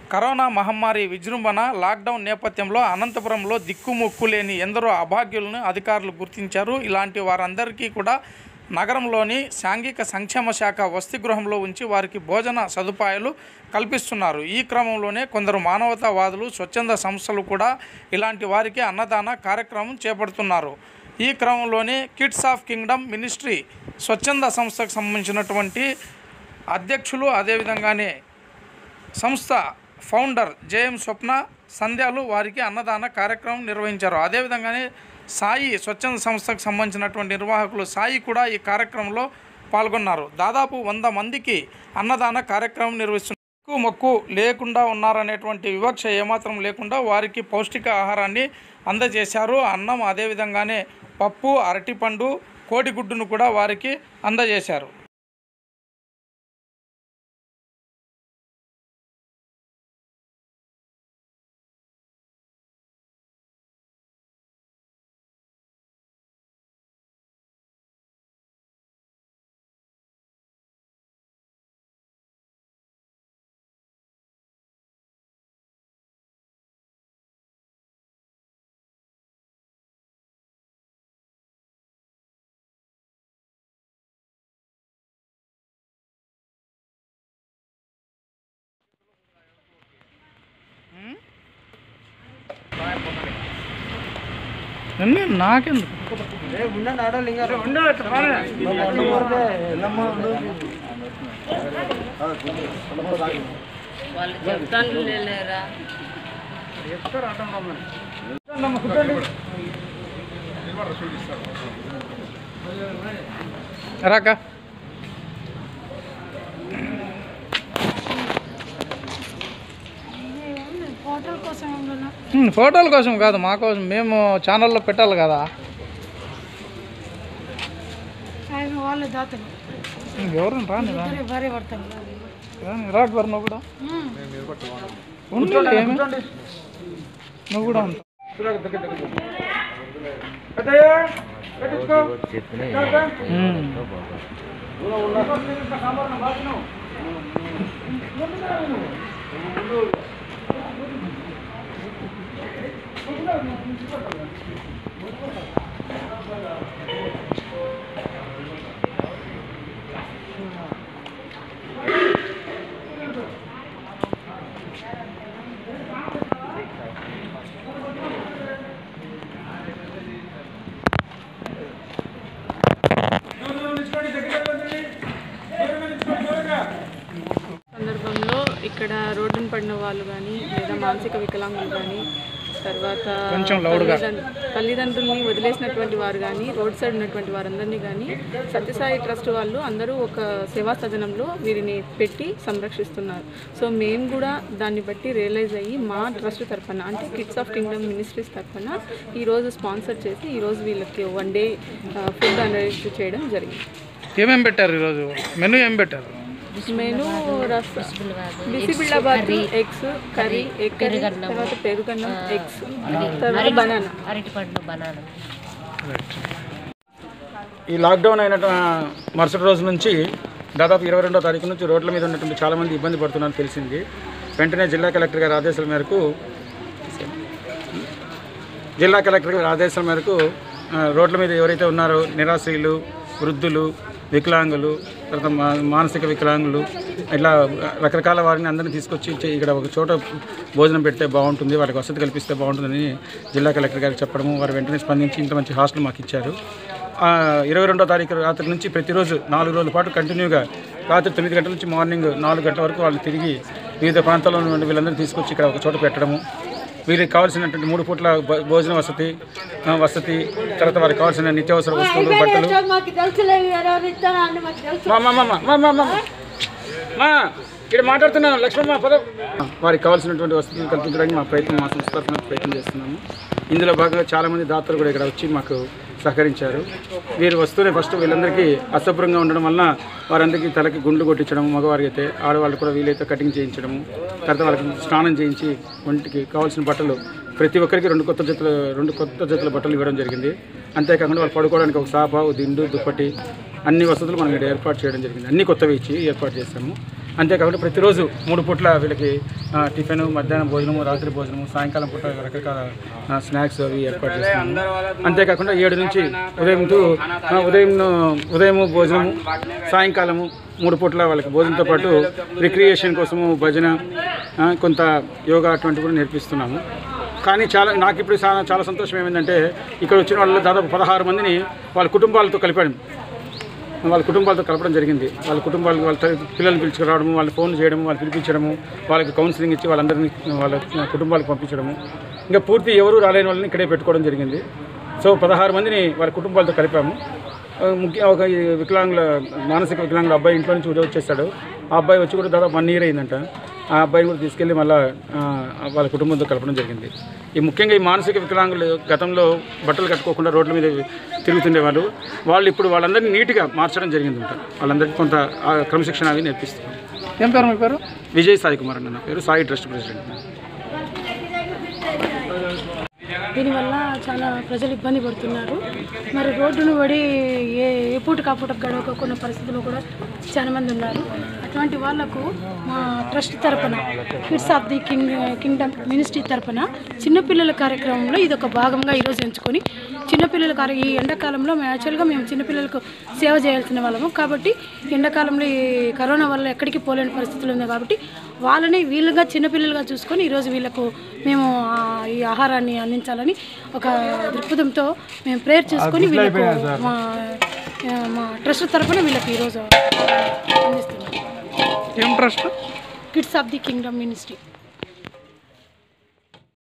Corona మహమ్మారి విజృంభణ lockdown నేపథ్యంలో అనంతపురంలో దిక్కుముక్కు లేని ఎందరో అభాగ్యులను అధికారులు గుర్తించారు ఇలాంటి వారందరికీ కూడా నగరంలోని సాంఘిక సంక్షేమ శాఖ వసతి గృహంలో ఉంచి వారికి భోజన సదుపాయాలు కల్పిస్తున్నారు ఈ క్రమంలోనే కొందరు మానవతావాదులు స్వచ్ఛంద సంస్థలు కూడా ఇలాంటి వారికి అన్నదాన కార్యక్రమం చేపడుతున్నారు ఈ క్రమంలోనే కిడ్స్ ఆఫ్ కింగ్డమ్ మినిస్ట్రీ స్వచ్ఛంద సంస్థకు సంబంధించినటువంటి అధ్యక్షులు అదేవిధంగానే సంస్థ ఫౌండర్ జేఎం స్వప్న సంధ్యాలు వారికి అన్నదాన కార్యక్రమం నిర్వహించారు అదేవిధంగానే సాయి స్వచ్ఛంద సంస్థకు సంబంధించినటువంటి నిర్వాహకులు సాయి కూడా ఈ కార్యక్రమంలో పాల్గొన్నారు దాదాపు వంద మందికి అన్నదాన కార్యక్రమం నిర్వహిస్తున్నారు ఎక్కువ మొక్కు లేకుండా ఉన్నారనేటువంటి వివక్ష ఏమాత్రం లేకుండా వారికి పౌష్టిక ఆహారాన్ని అందజేశారు అన్నం అదేవిధంగానే పప్పు అరటిపండు కోడిగుడ్డును కూడా వారికి అందజేశారు నాకెందుకు వాళ్ళు చెప్తాను లేరా రాక హోటల్ కోసం ఏమన్నా ఉమ్, ఫోటోల కోసం కాదు మా కోసం మేము ఛానల్లో పెట్టాలి కదా ఆయన వాళ్ళ దాతలు ఎవరు రాని రా ఇద్దరే భార్య భర్తలు రాని రాకు బరు నువ్వు కూడా ఉమ్. ఉండు, ఏమి? నువ్వు కూడా ఉంటా ఉమ్. సందర్భంలో ఇక్కడ రోడ్డున పడిన వాళ్ళు కానీ లేదా మానసిక వికలాంగులు కానీ తర్వాత కొంచెం loudగా. తల్లిదం- తల్లిదండ్రుల్ని వదిలేసినటువంటి వారు కానీ రోడ్ సైడ్ ఉన్నటువంటి వారందరినీ కానీ సత్యసాయి ట్రస్ట్ వాళ్ళు అందరూ ఒక సేవా సదనంలో వీరిని పెట్టి సంరక్షిస్తున్నారు సో మేము కూడా దాన్ని బట్టి రియలైజ్ అయ్యి మా ట్రస్ట్ తరఫున అంటే కిడ్స్ ఆఫ్ కింగ్డమ్ మినిస్ట్రీస్ తరఫున ఈరోజు స్పాన్సర్ చేసి ఈరోజు వీళ్ళకి వన్ డే ఫుడ్ అనరేంజ్ చేయడం జరిగింది ఏమేం పెట్టారు ఈరోజు మెనూ ఏం పెట్టారు మెను రస bisibelebath eggs curry egg curry తర్వాత పెరుగన్నం ఎగ్స్ తర్వాత బనానా అరటిపండు బనానా ఈ లాక్డౌన్ అయిన మరుసటి రోజు నుంచి దాదాపు ఇరవై రెండో తారీఖు నుంచి రోడ్ల మీద ఉన్నటువంటి చాలామంది ఇబ్బంది పడుతున్నారని తెలిసింది వెంటనే జిల్లా కలెక్టర్ గారి ఆదేశాల మేరకు జిల్లా కలెక్టర్ గారి ఆదేశాల మేరకు ఆ, రోడ్ల మీద ఎవరైతే ఉన్నారో నిరాశ్రయులు వృద్ధులు వికలాంగులు తర్వాత మా- మానసిక వికలాంగులు ఇట్లా రకరకాల వారిని అందరినీ తీసుకొచ్చి చే- ఇక్కడ ఒక చోట భోజనం పెడితే బాగుంటుంది వాళ్ళకి వసతి కల్పిస్తే బాగుంటుందని జిల్లా కలెక్టర్ గారికి చెప్పడము వారు వెంటనే స్పందించి ఇంత మంచి హాస్టల్ మాకు ఇచ్చారు ఆ, ఇరవై రెండో తారీఖు రాత్రి నుంచి ప్రతిరోజు నాలుగు రోజుల పాటు కంటిన్యూగా రాత్రి తొమ్మిది గంటల నుంచి మార్నింగ్ నాలుగు గంటల వరకు వాళ్ళు తిరిగి వివిధ ప్రాంతాల్లో ఉన్న వీళ్ళందరినీ తీసుకొచ్చి ఇక్కడ ఒక చోట పెట్టడము వీరికి కావాల్సినటువంటి మూడు పూట్ల భో- భోజన వసతి ఆ, వసతి తర్వాత వారికి కావాల్సిన నిత్యావసర వస్తువులు బట్టలు మాకు తెలుసులేదు ఎవరు ఇస్తారా అని మాకు తెలుసు మా మా మా మా మా మా మా ఇక్కడ మాట్లాడుతున్నాను లక్ష్మమ్మ పద వారికి కావాల్సినటువంటి వసతులు కల్పించడానికి మా ప్రయత్నం మా సంస్థ తరఫున ప్రయత్నం చేస్తున్నాము ఇందులో భాగంగా చాలామంది దాతలు కూడా ఇక్కడ వచ్చి మాకు సహకరించారు వీరు వస్తూనే ఫస్ట్ వీళ్ళందరికీ అశుభ్రంగా ఉండడం వలన వారందరికీ తలకి గుండ్లు కొట్టించడం మగవారికి అయితే ఆడవాళ్ళు కూడా వీలైతే కటింగ్ చేయించడము తర్వాత వాళ్ళకి స్నానం చేయించి ఒంటికి కావాల్సిన బట్టలు ప్రతి ఒక్కరికి రెండు కొత్త జతలు రెండు కొత్త జతల బట్టలు ఇవ్వడం జరిగింది అంతేకాకుండా వాళ్ళు పడుకోవడానికి ఒక సాప ఒక దిండు దుప్పటి అన్ని వసతులు మనం ఇక్కడ ఏర్పాటు చేయడం జరిగింది అన్ని కొత్తవి ఇచ్చి ఏర్పాటు చేస్తాము అంతేకాకుండా ప్రతిరోజు మూడు పూట్ల వీళ్ళకి ఆ, టిఫిన్ మధ్యాహ్నం భోజనము రాత్రి భోజనము సాయంకాలం పూట రకరకాల ఆ, స్నాక్స్ అవి ఏర్పాటు చేస్తున్నాము అంతేకాకుండా ఏడు నుంచి ఉదయం టు ఆ, ఉదయం ఉదయము భోజనము సాయంకాలము మూడు పూట్ల వాళ్ళకి భోజనంతో పాటు రిక్రియేషన్ కోసము భజన ఆ, కొంత యోగా అటువంటివి కూడా నేర్పిస్తున్నాము కానీ చాలా నాకు ఇప్పుడు చాలా చాలా సంతోషం ఏమైందంటే ఇక్కడ వచ్చిన వాళ్ళు దాదాపు పదహారు మందిని వాళ్ళ కుటుంబాలతో కలిపాడు వాళ్ళ కుటుంబాలతో కలపడం జరిగింది వాళ్ళ కుటుంబాలు వాళ్ళ తల్లి- పిల్లల్ని పిలుచుకురావడము వాళ్ళ ఫోన్ చేయడము వాళ్ళు పిలిపించడము వాళ్ళకి కౌన్సిలింగ్ ఇచ్చి వాళ్ళందరినీ వాళ్ళ కుటుంబాలకు పంపించడము ఇంకా పూర్తి ఎవరు రాలేని వాళ్ళని ఇక్కడే పెట్టుకోవడం జరిగింది సో పదహారు మందిని వాళ్ళ కుటుంబాలతో కలిపాము ఆ, ముఖ్య ఒక ఈ వికలాంగుల మానసిక వికలాంగుల అబ్బాయి ఇంట్లో నుంచి ఉదయం వచ్చేస్తాడు ఆ అబ్బాయి వచ్చి కూడా దాదాపు వన్ ఇయర్ అయిందంట ఆ అబ్బాయిని కూడా తీసుకెళ్ళి మళ్ళీ వాళ్ళ కుటుంబంతో కలపడం జరిగింది ఈ ముఖ్యంగా ఈ మానసిక వికలాంగులు గతంలో బట్టలు కట్టుకోకుండా రోడ్ల మీద తిరుగుతుండేవాళ్ళు వాళ్ళు ఇప్పుడు వాళ్ళందరినీ నీట్గా మార్చడం జరిగింది అంట వాళ్ళందరికీ కొంత ఆ క్రమశిక్షణ అవి నేర్పిస్తున్నాం ఏం పేరు మీ పేరు విజయ్ సాయి కుమార్ అన్న నా పేరు సాయి ట్రస్ట్ ప్రెసిడెంట్ దీనివల్ల చాలా ప్రజలు ఇబ్బంది పడుతున్నారు మరి రోడ్డును పడి ఏ ఏ పూట కాపూట గడవకున్న పరిస్థితులు కూడా చాలా మంది ఉన్నారు అటువంటి వాళ్లకు మా ట్రస్ట్ తరపున kids of the king kingdom ministry తరపున చిన్నపిల్లల కార్యక్రమంలో ఇది ఒక భాగంగా ఈరోజు ఎంచుకొని చిన్నపిల్లల కార్య ఈ ఎండాకాలంలో మేము యాక్చువల్గా మేము చిన్నపిల్లలకు సేవ చేయాల్సిన వాళ్ళము కాబట్టి ఎండాకాలంలో ఈ కరోనా వల్ల ఎక్కడికి పోలేని పరిస్థితులు ఉంది కాబట్టి వాళ్ళని వీళ్ళుగా చిన్నపిల్లలుగా చూసుకొని ఈరోజు వీళ్ళకు మేము ఆ, ఈ ఆహారాన్ని అందించాలని ఒక దృక్పథంతో మేము ప్రేయర్ చేసుకొని వీళ్ళకు మా ఆ, మా ట్రస్ట్ తరపున వీళ్ళకి ఈరోజు అందిస్తున్నాం ఏం trust kids of the kingdom ministry